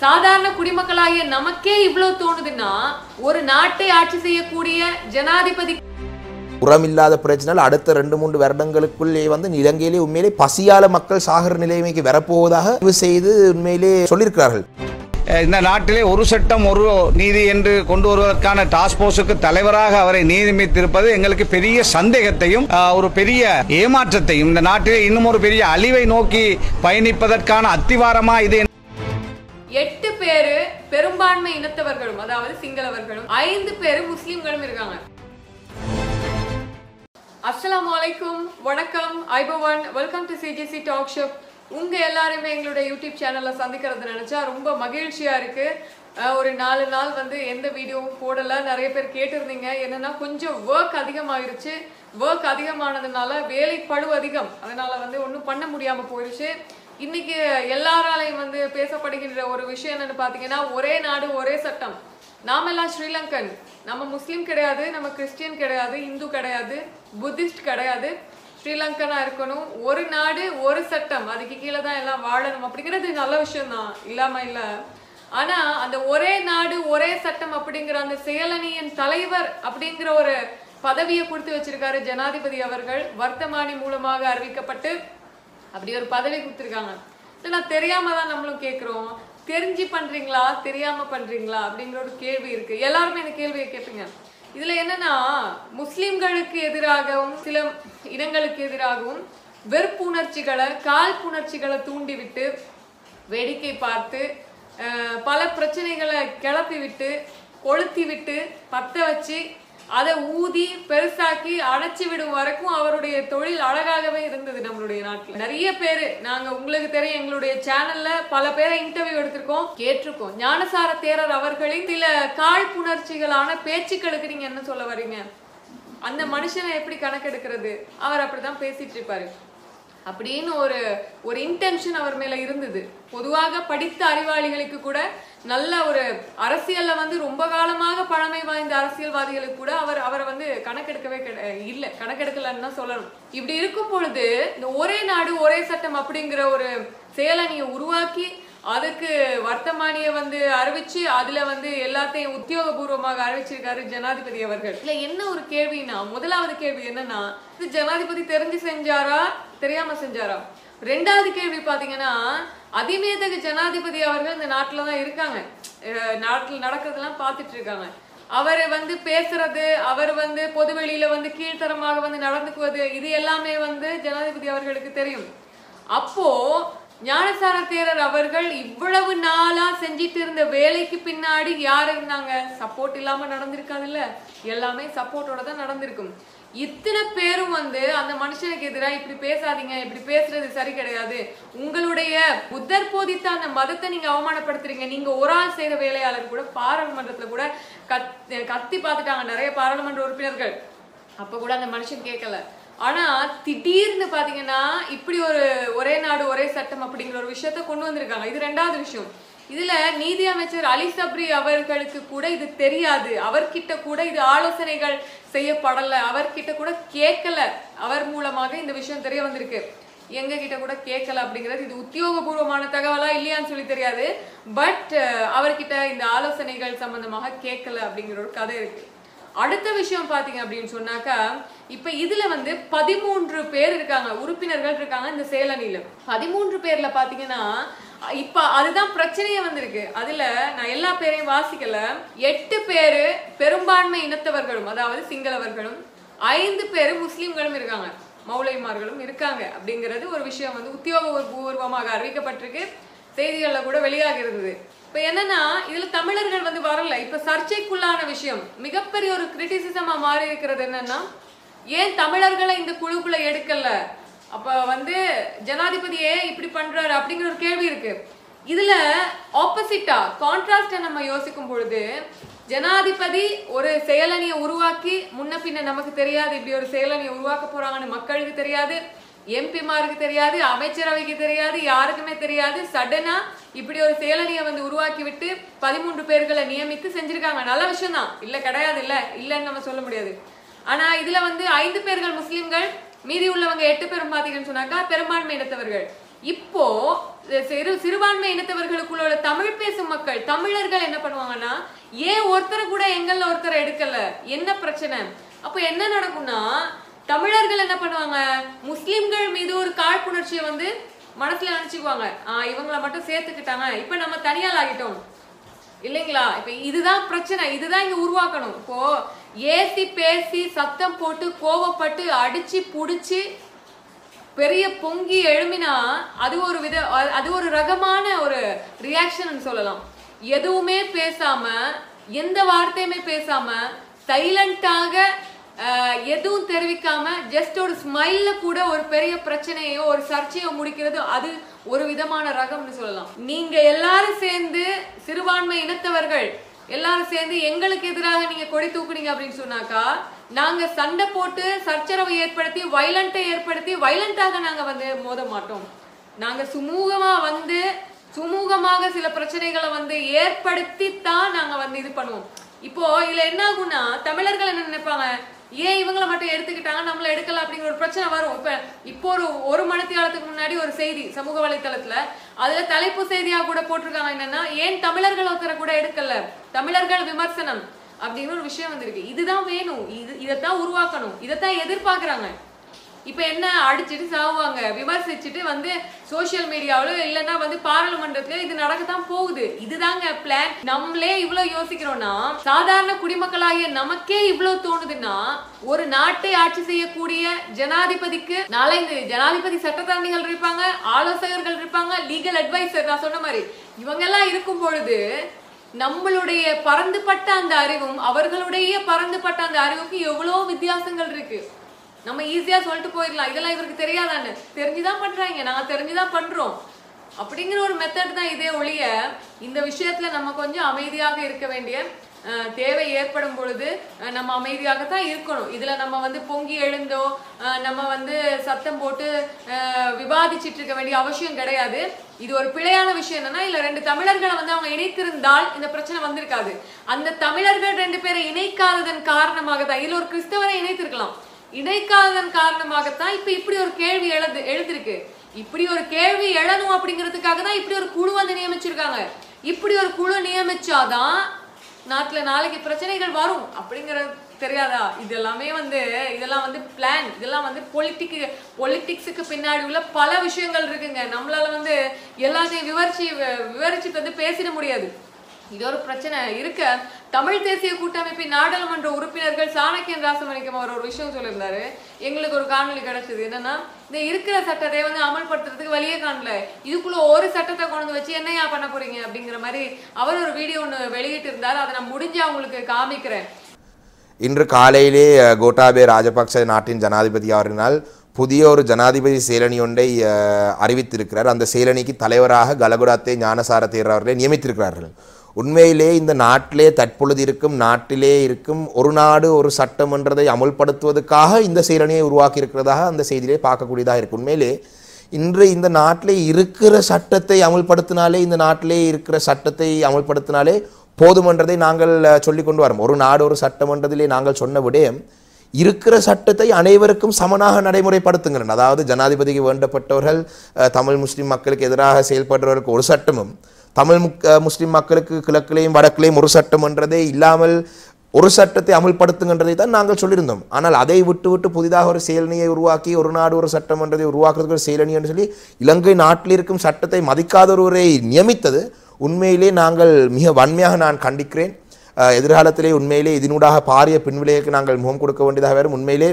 சாதாரண குடிமக்களாகிய நமக்கே இவ்வளவு தோணுதுன்னா ஒரு நாட்டை ஆட்சி செய்யக்கூடிய ஜனாதிபதி உரமில்லாத பிரச்சனைகள் அடுத்த ரெண்டு மூன்று வருடங்களுக்குள்ளே வந்து இலங்கையிலே உண்மையிலே பசியால மக்கள் சாகர நிலைமைக்கு வரப்போவதாக முடிவு செய்து உண்மையிலே சொல்லியிருக்கிறார்கள் அஹ் இந்த நாட்டிலே ஒரு சட்டம் ஒரு நீதி என்று கொண்டு வருவதற்கான டாஸ்க் போர்ஸுக்கு தலைவராக அவரை நியமித்திருப்பது எங்களுக்கு பெரிய சந்தேகத்தையும் அஹ், ஒரு பெரிய ஏமாற்றத்தையும் இந்த நாட்டிலே இன்னும் ஒரு பெரிய அழிவை நோக்கி பயணிப்பதற்கான அத்திவாரமா இது எட்டு பேரு பெரும்பான்மை இனத்தவர்களும் அதாவது சிங்களவர்களும் ஐந்து பேரு முஸ்லிம்களும் இருக்காங்க அஸ்ஸலாமு அலைக்கும் வணக்கம் ஐபவன் welcome to CGC talk show உங்க எல்லாருமே எங்களுடைய யூடியூப் சேனல்ல சந்திக்கிறது நினைச்சா ரொம்ப மகிழ்ச்சியா இருக்கு அஹ் ஒரு நாலு நாள் வந்து எந்த வீடியோவும் போடல நிறைய பேர் கேட்டிருந்தீங்க என்னன்னா கொஞ்சம் ஒர்க் அதிகமாயிருச்சு ஒர்க் அதிகமானதுனால வேலை பழு அதிகம் அதனால வந்து ஒன்றும் பண்ண முடியாம போயிருச்சு இன்னைக்கு எல்லாராலையும் வந்து பேசப்படுகின்ற ஒரு விஷயம் என்னன்னு பாத்தீங்கன்னா ஒரே நாடு ஒரே சட்டம் நாமெல்லாம் ஸ்ரீலங்கன் நம்ம முஸ்லீம் கிடையாது நம்ம கிறிஸ்டியன் கிடையாது இந்து கிடையாது புத்திஸ்ட் கிடையாது ஸ்ரீலங்கனா இருக்கணும் ஒரு நாடு ஒரு சட்டம் அதுக்கு கீழே தான் எல்லாம் வாழணும் அப்படிங்கிறது நல்ல விஷயம் தான் இல்லாம இல்ல ஆனா அந்த ஒரே நாடு ஒரே சட்டம் அப்படிங்கிற அந்த செயலணியின் தலைவர் அப்படிங்கிற ஒரு பதவியை கொடுத்து வச்சிருக்காரு ஜனாதிபதி அவர்கள் வர்த்தமானி மூலமாக அறிவிக்கப்பட்டு அப்படி ஒரு பதவி கொடுத்துருக்காங்க இல்ல நான் தெரியாம தான் நம்மளும் கேட்குறோம் தெரிஞ்சு பண்றீங்களா தெரியாம பண்றீங்களா அப்படிங்கிற ஒரு கேள்வி இருக்கு எல்லாருமே இந்த கேள்வியை கேட்பீங்க இதுல என்னன்னா முஸ்லிம்களுக்கு எதிராகவும் சில இனங்களுக்கு எதிராகவும் வெறுப்புணர்ச்சிகளை காழ்ப்புணர்ச்சிகளை தூண்டிவிட்டு வேடிக்கை பார்த்து அஹ், பல பிரச்சனைகளை கிளப்பி விட்டு கொளுத்தி விட்டு பத்த வச்சு அதை ஊதி பெருசாக்கி அடைச்சி விடும் வரைக்கும் அவருடைய தொழில் அழகாகவே இருந்தது நம்மளுடைய நாட்டில் நிறைய பேரு நாங்க உங்களுக்கு தெரியும் எங்களுடைய சேனல்ல பல பேரை இன்டர்வியூ எடுத்திருக்கோம் கேட்டிருக்கோம் ஞானசார தேரர் அவர்களின் சில காழ்ப்புணர்ச்சிகளான பேச்சுக்களுக்கு நீங்க என்ன சொல்ல வர்றீங்க அந்த மனுஷனை எப்படி கணக்கெடுக்கிறது அவர் அப்படிதான் பேசிட்டு இருப்பாரு அப்படின்னு ஒரு ஒரு இன்டென்ஷன் அவர் மேல இருந்தது பொதுவாக படித்த அறிவாளிகளுக்கு கூட நல்ல ஒரு அரசியல்ல வந்து ரொம்ப காலமாக பழமை வாய்ந்த அரசியல்வாதிகளுக்கு கூட அவர் அவரை வந்து கணக்கெடுக்கவே கிடை- இல்ல கணக்கெடுக்கலன்னு தான் சொல்லணும் இப்படி இருக்கும் பொழுது இந்த ஒரே நாடு ஒரே சட்டம் அப்படிங்கிற ஒரு செயலணியை உருவாக்கி அதுக்கு வர்த்தமானிய வந்து அறிவிச்சு அதுல வந்து எல்லாத்தையும் உத்தியோகபூர்வமாக அறிவிச்சிருக்காரு ஜனாதிபதி அவர்கள் இல்ல என்ன ஒரு கேள்வினா முதலாவது கேள்வி என்னன்னா இது ஜனாதிபதி தெரிஞ்சு செஞ்சாரா தெரியாம செஞ்சாரா ரெண்டாவது கேள்வி பாத்தீங்கன்னா அதிமேதக ஜனாதிபதி அவர்கள் இந்த நாட்டுல தான் இருக்காங்க அஹ் நாட்டுல நடக்கிறதெல்லாம் பார்த்துட்டு இருக்காங்க அவர் வந்து பேசுறது அவர் வந்து பொதுவெளியில வந்து கீழ்த்தரமாக வந்து நடந்துக்குவது இது எல்லாமே வந்து ஜனாதிபதி அவர்களுக்கு தெரியும் அப்போ ஞானசார தேரர் அவர்கள் இவ்வளவு நாளா செஞ்சிட்டு இருந்த வேலைக்கு பின்னாடி யார் இருந்தாங்க சப்போர்ட் இல்லாம நடந்திருக்காதுல்ல எல்லாமே சப்போர்ட்டோட தான் நடந்திருக்கும் இத்தனை பேரும் வந்து அந்த மனுஷனுக்கு எதிராக இப்படி பேசாதீங்க இப்படி பேசுறது சரி கிடையாது உங்களுடைய புத்தர் போதித்த அந்த மதத்தை நீங்க அவமானப்படுத்துறீங்க நீங்க ஒரு ஆள் செய்த வேலையாளர் கூட பாராளுமன்றத்துல கூட கத் கத்தி பார்த்துட்டாங்க நிறைய பாராளுமன்ற உறுப்பினர்கள் அப்ப கூட அந்த மனுஷன் கேட்கல ஆனா திடீர்னு பாத்தீங்கன்னா இப்படி ஒரு ஒரே நாடு ஒரே சட்டம் அப்படிங்கிற ஒரு விஷயத்த கொண்டு வந்திருக்காங்க இது ரெண்டாவது விஷயம் இதுல நீதி அமைச்சர் அலி சப்ரி அவர்களுக்கு கூட இது தெரியாது அவர்கிட்ட கூட இது ஆலோசனைகள் செய்யப்படல அவர்கிட்ட கூட கேட்கல அவர் மூலமாக இந்த விஷயம் தெரிய வந்திருக்கு எங்க கிட்ட கூட கேட்கல அப்படிங்கிறது இது உத்தியோகபூர்வமான தகவலா இல்லையான்னு சொல்லி தெரியாது பட் அவர்கிட்ட இந்த ஆலோசனைகள் சம்பந்தமாக கேட்கல அப்படிங்கிற ஒரு கதை இருக்கு அடுத்த விஷயம் பாத்தீங்க அப்படின்னு சொன்னாக்கா இப்ப இதுல வந்து பதிமூன்று பேர் இருக்காங்க உறுப்பினர்கள் இருக்காங்க இந்த செயலணியில பதிமூன்று பேர்ல பாத்தீங்கன்னா இப்ப அதுதான் பிரச்சனையே வந்திருக்கு அதுல நான் எல்லா பேரையும் வாசிக்கல எட்டு பேரு பெரும்பான்மை இனத்தவர்களும் அதாவது சிங்களவர்களும் ஐந்து பேரு முஸ்லிம்களும் இருக்காங்க மௌலைமார்களும் இருக்காங்க அப்படிங்கிறது ஒரு விஷயம் வந்து உத்தியோகபூர்வமாக அறிவிக்கப்பட்டிருக்கு செய்திகள்ல கூட வெளியாக இருந்தது இப்ப என்னன்னா இதுல தமிழர்கள் வந்து வரல இப்ப சர்ச்சைக்குள்ளான விஷயம் மிகப்பெரிய ஒரு கிரிட்டிசிசமா மாறி இருக்கிறது என்னன்னா ஏன் தமிழர்களை இந்த குழுக்குள்ள எடுக்கல அப்ப வந்து ஜனாதிபதி ஏன் இப்படி பண்றாரு அப்படிங்கிற ஒரு கேள்வி இருக்கு இதுல ஆப்போசிட்டா கான்ட்ராஸ்ட நம்ம யோசிக்கும் பொழுது ஜனாதிபதி ஒரு செயலணியை உருவாக்கி முன்ன பின்ன நமக்கு தெரியாது இப்படி ஒரு செயலணியை உருவாக்க போறாங்கன்னு மக்களுக்கு தெரியாது எம்பிமாருக்கு தெரியாது அமைச்சரவைக்கு தெரியாது யாருக்குமே தெரியாது சடனா இப்படி ஒரு செயலணியை வந்து உருவாக்கி விட்டு பதிமூன்று பேர்களை நியமித்து செஞ்சிருக்காங்க நல்ல விஷயம் தான் இல்ல கிடையாது இல்ல இல்லைன்னு நம்ம சொல்ல முடியாது ஆனா இதுல வந்து ஐந்து பேர்கள் முஸ்லிம்கள் மீதி உள்ளவங்க எட்டு பேரும் பாத்தீங்கன்னு சொன்னாக்கா பெரும்பான்மை இனத்தவர்கள் இப்போ சிறு சிறுபான்மை இனத்தவர்களுக்குள்ள உள்ள தமிழ் பேசும் மக்கள் தமிழர்கள் என்ன பண்ணுவாங்கன்னா ஏன் ஒருத்தரை கூட எங்கள்ல ஒருத்தரை எடுக்கல என்ன பிரச்சனை அப்போ என்ன நடக்கும்னா தமிழர்கள் என்ன பண்ணுவாங்க முஸ்லிம்கள் மீது ஒரு காழ்ப்புணர்ச்சியை வந்து மனசுல நினைச்சுக்குவாங்க ஆஹ் இவங்கள மட்டும் சேர்த்துக்கிட்டாங்க இப்ப நம்ம தனியால் ஆகிட்டோம் இல்லைங்களா இப்ப இதுதான் பிரச்சனை இதுதான் இங்க உருவாக்கணும் இப்போ ஏசி பேசி சத்தம் போட்டு கோவப்பட்டு அடிச்சு புடிச்சு பெரிய பொங்கி எழுமினா அது ஒரு வித அ- அது ஒரு ரகமான ஒரு ரியாக்ஷன் சொல்லலாம் எதுவுமே பேசாம எந்த வார்த்தையுமே பேசாம சைலண்டாக எதுவும் தெரிவிக்காம ஜஸ்ட் ஒரு ஸ்மைல்ல கூட ஒரு பெரிய பிரச்சனையோ ஒரு சர்ச்சையோ முடிக்கிறது அது ஒரு விதமான ரகம்னு சொல்லலாம் நீங்க எல்லாரும் சேர்ந்து சிறுபான்மை இனத்தவர்கள் எல்லாரும் சேர்ந்து எங்களுக்கு எதிராக நீங்க கொடி தூக்குனீங்க அப்படின்னு சொன்னாக்கா நாங்க சண்டை போட்டு சச்சரவை ஏற்படுத்தி வைலண்ட்டை ஏற்படுத்தி வைலண்டாக நாங்க வந்து மோத மாட்டோம் நாங்க சுமூகமா வந்து சுமூகமாக சில பிரச்சனைகளை வந்து ஏற்படுத்தி தான் நாங்க வந்து இது பண்ணுவோம் இப்போ இதுல என்ன ஆகும்னா தமிழர்கள் என்ன நினைப்பாங்க ஏன் இவங்கள மட்டும் எடுத்துக்கிட்டாங்க நம்மள எடுக்கல அப்படிங்கிற ஒரு பிரச்சனை வரும் இப்ப இப்போ ஒரு ஒரு மணித்தியாலத்துக்கு முன்னாடி ஒரு செய்தி சமூக வலைத்தளத்துல அதுல தலைப்பு செய்தியா கூட போட்டிருக்காங்க என்னன்னா ஏன் தமிழர்கள் ஒருத்தரை கூட எடுக்கல தமிழர்கள் விமர்சனம் அப்படின்னு ஒரு விஷயம் வந்திருக்கு இதுதான் வேணும் இது இதைத்தான் உருவாக்கணும் இதைத்தான் எதிர்பார்க்கறாங்க இப்ப என்ன அடிச்சிட்டு சாவுவாங்க விமர்சிச்சுட்டு வந்து சோஷியல் மீடியாவில இல்லைன்னா வந்து பாராளுமன்றத்துல இது நடக்கத்தான் போகுது இதுதாங்க பிளான் நம்மளே இவ்வளவு யோசிக்கிறோம்னா சாதாரண குடிமக்களாகிய நமக்கே இவ்வளவு தோணுதுன்னா ஒரு நாட்டை ஆட்சி செய்யக்கூடிய ஜனாதிபதிக்கு நாலஞ்சு ஜனாதிபதி சட்டத்தரணிகள் இருப்பாங்க ஆலோசகர்கள் இருப்பாங்க லீகல் அட்வைசர் நான் சொன்ன மாதிரி இவங்க எல்லாம் இருக்கும் பொழுது நம்மளுடைய பறந்துபட்ட அந்த அறிவும் அவர்களுடைய பறந்துபட்ட அந்த அறிவுக்கு எவ்வளோ வித்தியாசங்கள் இருக்கு நம்ம ஈஸியா சொல்லிட்டு போயிடலாம் இதெல்லாம் இவருக்கு தெரியாதான்னு தெரிஞ்சுதான் பண்றாங்க நாங்க தெரிஞ்சுதான் பண்றோம் அப்படிங்கிற ஒரு மெத்தட் தான் இதே ஒழிய இந்த விஷயத்துல நம்ம கொஞ்சம் அமைதியாக இருக்க வேண்டிய அஹ், தேவை ஏற்படும் பொழுது அஹ், நம்ம அமைதியாகத்தான் இருக்கணும் இதுல நம்ம வந்து பொங்கி எழுந்தோ அஹ், நம்ம வந்து சத்தம் போட்டு அஹ், விவாதிச்சிட்டு இருக்க வேண்டிய அவசியம் கிடையாது இது ஒரு பிழையான விஷயம் என்னன்னா இல்ல ரெண்டு தமிழர்களை வந்து அவங்க இணைத்திருந்தால் இந்த பிரச்சனை வந்திருக்காது அந்த தமிழர்கள் ரெண்டு பேரை இணைக்காததன் காரணமாக தான் இதுல ஒரு கிறிஸ்தவரை இணைத்திருக்கலாம் இணைக்காததன் காரணமாகத்தான் இப்ப இப்படி ஒரு கேள்வி எழுது எழுதிருக்கு இப்படி ஒரு கேள்வி எழணும் அப்படிங்கிறதுக்காக தான் இப்படி ஒரு குழு வந்து நியமிச்சிருக்காங்க இப்படி ஒரு குழு நியமிச்சாதான் நாட்டுல நாளைக்கு பிரச்சனைகள் வரும் அப்படிங்கிறது தெரியாதா இது எல்லாமே வந்து இதெல்லாம் வந்து பிளான் இதெல்லாம் வந்து பொலிட்டிக் பொலிட்டிக்ஸுக்கு பின்னாடி உள்ள பல விஷயங்கள் இருக்குங்க நம்மளால வந்து எல்லாத்தையும் விவரிச்சு விவரிச்சுட்டு வந்து பேசிட முடியாது இது ஒரு பிரச்சனை இருக்க தமிழ் தேசிய கூட்டமைப்பின் நாடாளுமன்ற உறுப்பினர்கள் சாணக்கியன் ராசமணிக்கம் அவர் ஒரு விஷயம் சொல்லியிருந்தாரு எங்களுக்கு ஒரு காணொளி கிடைச்சது என்னன்னா இந்த இருக்கிற சட்டத்தை வந்து அமல்படுத்துறதுக்கு வழியே காணல இதுக்குள்ள ஒரு சட்டத்தை கொண்டு வந்து வச்சு என்னையா பண்ண போறீங்க அப்படிங்கிற மாதிரி அவர் ஒரு வீடியோ ஒன்று வெளியிட்டு இருந்தார் அதை நான் முடிஞ்சு அவங்களுக்கு காமிக்கிறேன் இன்று காலையிலே அஹ், கோட்டாபே ராஜபக்ச நாட்டின் ஜனாதிபதி அவரினால் புதிய ஒரு ஜனாதிபதி செயலணி ஒன்றை அஹ், அறிவித்திருக்கிறார் அந்த செயலணிக்கு தலைவராக கலகுடாத்தே ஞானசார தேரர் அவர்களை நியமித்திருக்கிறார்கள் உண்மையிலே இந்த நாட்டிலே தற்பொழுது இருக்கும் நாட்டிலே இருக்கும் ஒரு நாடு ஒரு சட்டம் என்றதை அமுல்படுத்துவதற்காக இந்த செயலணியை உருவாக்கி இருக்கிறதாக அந்த செய்தியிலே பார்க்கக்கூடியதாக இருக்கு உண்மையிலே இன்று இந்த நாட்டிலே இருக்கிற சட்டத்தை அமுல்படுத்தினாலே இந்த நாட்டிலே இருக்கிற சட்டத்தை அமுல்படுத்தினாலே போதுமென்றதை நாங்கள் அஹ், சொல்லிக் கொண்டு வரோம் ஒரு நாடு ஒரு சட்டம் என்றதிலே நாங்கள் சொன்ன விடயம் இருக்கிற சட்டத்தை அனைவருக்கும் சமனாக நடைமுறைப்படுத்துங்கிறன் அதாவது ஜனாதிபதிக்கு வேண்டப்பட்டவர்கள் அஹ், தமிழ் முஸ்லிம் மக்களுக்கு எதிராக செயல்படுறவர்களுக்கு ஒரு சட்டமும் தமிழ் முக்- அஹ், முஸ்லிம் மக்களுக்கு கிழக்கிலையும் வடக்கிலையும் ஒரு சட்டம் என்றதே இல்லாமல் ஒரு சட்டத்தை அமுல்படுத்துங்கன்றதை தான் நாங்கள் சொல்லியிருந்தோம் ஆனால் அதை விட்டு விட்டு புதிதாக ஒரு செயலணியை உருவாக்கி ஒரு நாடு ஒரு சட்டம் என்றதை உருவாக்குறதுக்கு ஒரு செயலணி என்று சொல்லி இலங்கை நாட்டில் இருக்கும் சட்டத்தை மதிக்காத ஒருவரை நியமித்தது உண்மையிலே நாங்கள் மிக வன்மையாக நான் கண்டிக்கிறேன் அஹ், எதிர்காலத்திலே உண்மையிலே இதனூடாக பாரிய பின்விளைவுக்கு நாங்கள் முகம் கொடுக்க வேண்டியதாக வரும் உண்மையிலே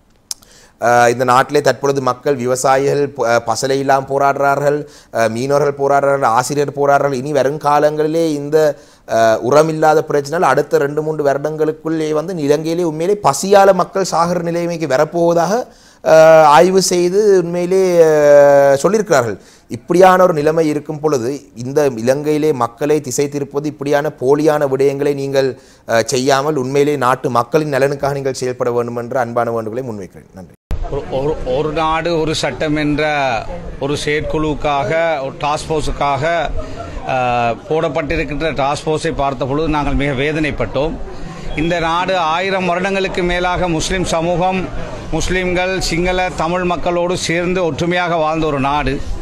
அஹ், இந்த நாட்டிலே தற்பொழுது மக்கள் விவசாயிகள் ப- அஹ், பசலை இல்லாமல் போராடுறார்கள் அஹ், மீனவர்கள் போராடுறார்கள் ஆசிரியர் போராடுறார்கள் இனி வருங்காலங்களிலே இந்த அஹ், உரமில்லாத பிரச்சனை அடுத்த ரெண்டு மூன்று வருடங்களுக்குள்ளே வந்து இலங்கையிலே உண்மையிலே பசியால மக்கள் சாகர நிலைமைக்கு வரப்போவதாக அஹ், ஆய்வு செய்து உண்மையிலே அஹ், சொல்லியிருக்கிறார்கள் இப்படியான ஒரு நிலைமை இருக்கும் பொழுது இந்த இலங்கையிலே மக்களை திசை திருப்பது இப்படியான போலியான விடயங்களை நீங்கள் அஹ், செய்யாமல் உண்மையிலே நாட்டு மக்களின் நலனுக்காக நீங்கள் செயல்பட வேண்டும் என்ற அன்பான வேண்டுகோளை முன்வைக்கிறேன் நன்றி ஒரு- ஒரு ஒரு நாடு ஒரு சட்டம் என்ற ஒரு செயற்குழுவுக்காக ஒரு டாஸ்க் ஃபோர்ஸுக்காக அஹ், போடப்பட்டிருக்கின்ற டாஸ்க் ஃபோர்ஸை பார்த்த பொழுது நாங்கள் மிக வேதனைப்பட்டோம் இந்த நாடு ஆயிரம் வருடங்களுக்கு மேலாக முஸ்லிம் சமூகம் முஸ்லிம்கள் சிங்கள தமிழ் மக்களோடு சேர்ந்து ஒற்றுமையாக வாழ்ந்த ஒரு நாடு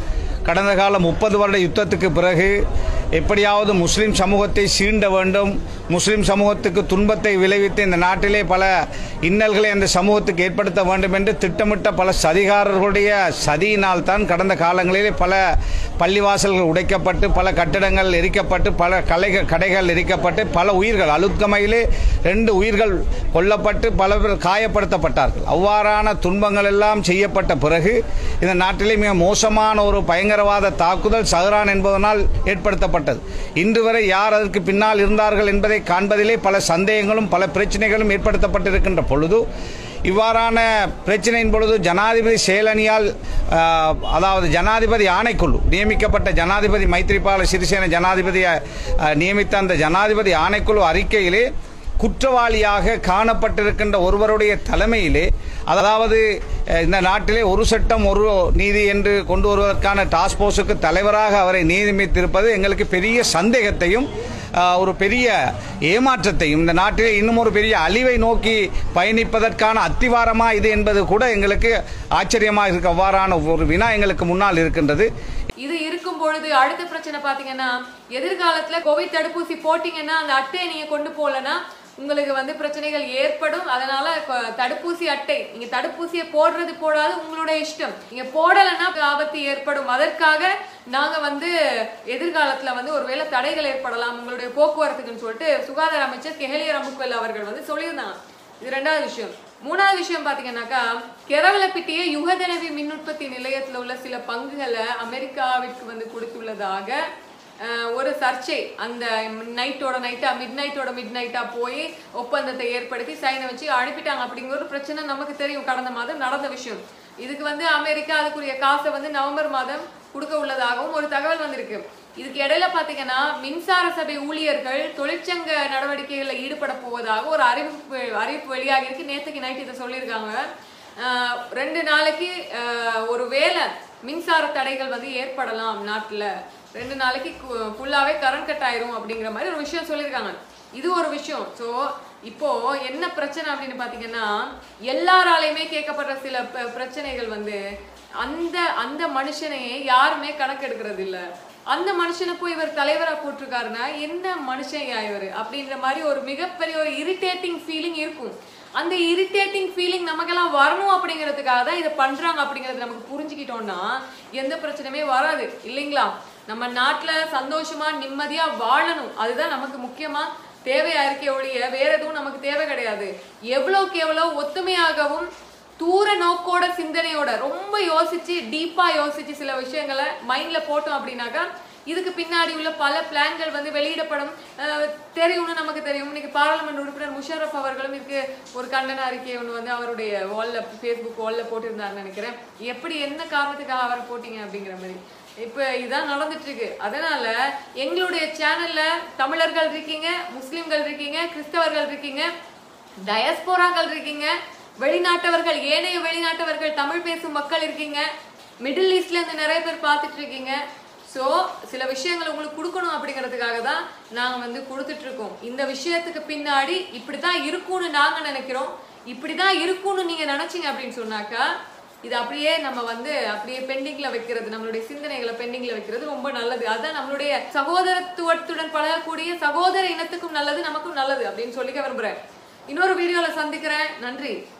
கடந்த கால முப்பது வருட யுத்தத்துக்கு பிறகு எப்படியாவது முஸ்லிம் சமூகத்தை சீண்ட வேண்டும் முஸ்லிம் சமூகத்துக்கு துன்பத்தை விளைவித்து இந்த நாட்டிலே பல இன்னல்களை அந்த சமூகத்துக்கு ஏற்படுத்த வேண்டும் என்று திட்டமிட்ட பல சதிகாரர்களுடைய சதியினால் தான் கடந்த காலங்களிலே பல பள்ளிவாசல்கள் உடைக்கப்பட்டு பல கட்டிடங்கள் எரிக்கப்பட்டு பல கலைகள் கடைகள் எரிக்கப்பட்டு பல உயிர்கள் அலுத்கமையிலே ரெண்டு உயிர்கள் கொல்லப்பட்டு பல பேர் காயப்படுத்தப்பட்டார்கள் அவ்வாறான துன்பங்கள் எல்லாம் செய்யப்பட்ட பிறகு இந்த நாட்டிலே மிக மோசமான ஒரு பயங்கரவாத தாக்குதல் சஹரான் என்பதனால் ஏற்படுத்தப்பட்டது இன்று வரை யார் அதற்கு பின்னால் இருந்தார்கள் என்பதை காண்பதிலே பல சந்தேகங்களும் பல பிரச்சனைகளும் ஏற்படுத்தப்பட்டிருக்கின்ற பொழுது இவ்வாறான பிரச்சனையின் பொழுது ஜனாதிபதி செயலணியால் ஆஹ், அதாவது ஜனாதிபதி ஆணைக்குழு நியமிக்கப்பட்ட ஜனாதிபதி மைத்ரிபால சிறிசேன ஜனாதிபதியை ஆஹ், நியமித்த அந்த ஜனாதிபதி ஆணைக்குழு அறிக்கையிலே குற்றவாளியாக காணப்பட்டிருக்கின்ற ஒருவருடைய தலைமையிலே அதாவது அஹ், இந்த நாட்டிலே ஒரு சட்டம் ஒரு நீதி என்று கொண்டு வருவதற்கான டாஸ்க் போர்ஸுக்கு தலைவராக அவரை நியமித்திருப்பது எங்களுக்கு பெரிய சந்தேகத்தையும் அஹ், ஒரு பெரிய ஏமாற்றத்தையும் இந்த நாட்டிலே இன்னும் ஒரு பெரிய அழிவை நோக்கி பயணிப்பதற்கான அத்திவாரமா இது என்பது கூட எங்களுக்கு ஆச்சரியமாக இருக்க அவ்வாறான ஒரு வினா எங்களுக்கு முன்னால் இருக்கின்றது இது இருக்கும் பொழுது அடுத்த பிரச்சனை பாத்தீங்கன்னா எதிர்காலத்துல கோவிட் தடுப்பூசி போட்டீங்கன்னா அந்த அட்டையை நீங்க கொண்டு போகலன்னா உங்களுக்கு வந்து பிரச்சனைகள் ஏற்படும் அதனால கொ- தடுப்பூசி அட்டை நீங்க தடுப்பூசியை போடுறது போடாது உங்களுடைய இஷ்டம் நீங்க போடலைன்னா ஆபத்து ஏற்படும் அதற்காக நாங்க வந்து எதிர்காலத்துல வந்து ஒருவேளை தடைகள் ஏற்படலாம் உங்களுடைய போக்குவரத்துக்குன்னு சொல்லிட்டு சுகாதார அமைச்சர் கெஹலிய ரமுக்வெல் அவர்கள் வந்து சொல்லியிருந்தாங்க இது ரெண்டாவது விஷயம் மூணாவது விஷயம் பாத்தீங்கன்னாக்கா கெரவலப்பிட்டிய யுகதனவி மின் உற்பத்தி நிலையத்துல உள்ள சில பங்குகளை அமெரிக்காவிற்கு வந்து கொடுத்துள்ளதாக அஹ், ஒரு சர்ச்சை அந்த நைட்டோட நைட்டா மிட் நைட்டோட மிட் நைட்டா போய் ஒப்பந்தத்தை ஏற்படுத்தி சைனை வச்சு அனுப்பிட்டாங்க அப்படிங்கிற ஒரு பிரச்சனை நமக்கு தெரியும் கடந்த மாதம் நடந்த விஷயம் இதுக்கு வந்து அமெரிக்கா அதுக்குரிய காசை வந்து நவம்பர் மாதம் கொடுக்க உள்ளதாகவும் ஒரு தகவல் வந்திருக்கு இதுக்கு இடையில பாத்தீங்கன்னா மின்சார சபை ஊழியர்கள் தொழிற்சங்க நடவடிக்கைகளில் ஈடுபட போவதாக ஒரு அறிவிப்பு அறிவிப்பு வெளியாகி இருக்கு நேற்றுக்கு நைட் இதை சொல்லியிருக்காங்க ஆஹ் ரெண்டு நாளைக்கு ஆஹ் ஒரு வேளை மின்சார தடைகள் வந்து ஏற்படலாம் நாட்டுல ரெண்டு நாளைக்கு ஃபுல்லாவே கரண்ட் கட் ஆயிரும் அப்படிங்கிற மாதிரி ஒரு விஷயம் சொல்லியிருக்காங்க இது ஒரு விஷயம் ஸோ இப்போ என்ன பிரச்சனை அப்படின்னு பாத்தீங்கன்னா எல்லாராலையுமே கேட்கப்படுற சில ப- பிரச்சனைகள் வந்து அந்த அந்த மனுஷனையே யாருமே கணக்கெடுக்கிறது இல்ல அந்த மனுஷனை போய் இவர் தலைவரா போட்டிருக்காருன்னா என்ன மனுஷன் இவர் அப்படின்ற மாதிரி ஒரு மிகப்பெரிய ஒரு இரிட்டேட்டிங் ஃபீலிங் இருக்கும் அந்த இரிட்டேட்டிங் ஃபீலிங் நமக்கெல்லாம் வரணும் அப்படிங்கிறதுக்காக தான் இதை பண்றாங்க அப்படிங்கறது நமக்கு புரிஞ்சுக்கிட்டோம்னா எந்த பிரச்சனையுமே வராது இல்லைங்களா நம்ம நாட்டுல சந்தோஷமா நிம்மதியா வாழணும் அதுதான் நமக்கு முக்கியமா தேவையா இருக்கே ஒழிய வேற எதுவும் நமக்கு தேவை கிடையாது எவ்வளவுக்கு எவ்வளவு ஒத்துமையாகவும் தூர நோக்கோட சிந்தனையோட ரொம்ப யோசிச்சு டீப்பா யோசிச்சு சில விஷயங்களை மைண்ட்ல போட்டோம் அப்படின்னாக்கா இதுக்கு பின்னாடி உள்ள பல பிளான்கள் வந்து வெளியிடப்படும் அஹ் தெரியும்னு நமக்கு தெரியும் இன்னைக்கு பாராளுமன்ற உறுப்பினர் முஷரப் அவர்களும் இதுக்கு ஒரு கண்டன அறிக்கை ஒன்று வந்து அவருடைய வால்ல ஃபேஸ்புக் வால்ல போட்டிருந்தாருன்னு நினைக்கிறேன் எப்படி என்ன காரணத்துக்காக அவரை போட்டீங்க அப்படிங்கிற மாதிரி இப்போ இதான் நடந்துட்டு இருக்கு அதனால எங்களுடைய சேனல்ல தமிழர்கள் இருக்கீங்க முஸ்லிம்கள் இருக்கீங்க கிறிஸ்தவர்கள் இருக்கீங்க டயஸ்போராக்கள் இருக்கீங்க வெளிநாட்டவர்கள் ஏனைய வெளிநாட்டவர்கள் தமிழ் பேசும் மக்கள் இருக்கீங்க மிடில் ஈஸ்ட்ல இருந்து நிறைய பேர் பார்த்துட்டு இருக்கீங்க ஸோ சில விஷயங்கள் உங்களுக்கு கொடுக்கணும் அப்படிங்கிறதுக்காக தான் நாங்கள் வந்து கொடுத்துட்டு இருக்கோம் இந்த விஷயத்துக்கு பின்னாடி இப்படி தான் இருக்கும்னு நாங்கள் நினைக்கிறோம் இப்படி தான் இருக்கும்னு நீங்கள் நினச்சிங்க அப்படின்னு சொன்னாக்கா இது அப்படியே நம்ம வந்து அப்படியே பெண்டிங்ல வைக்கிறது நம்மளுடைய சிந்தனைகளை பெண்டிங்ல வைக்கிறது ரொம்ப நல்லது அதான் நம்மளுடைய சகோதரத்துவத்துடன் பழகக்கூடிய சகோதர இனத்துக்கும் நல்லது நமக்கும் நல்லது அப்படின்னு சொல்லிக்க விரும்புறேன் இன்னொரு வீடியோல சந்திக்கிறேன் நன்றி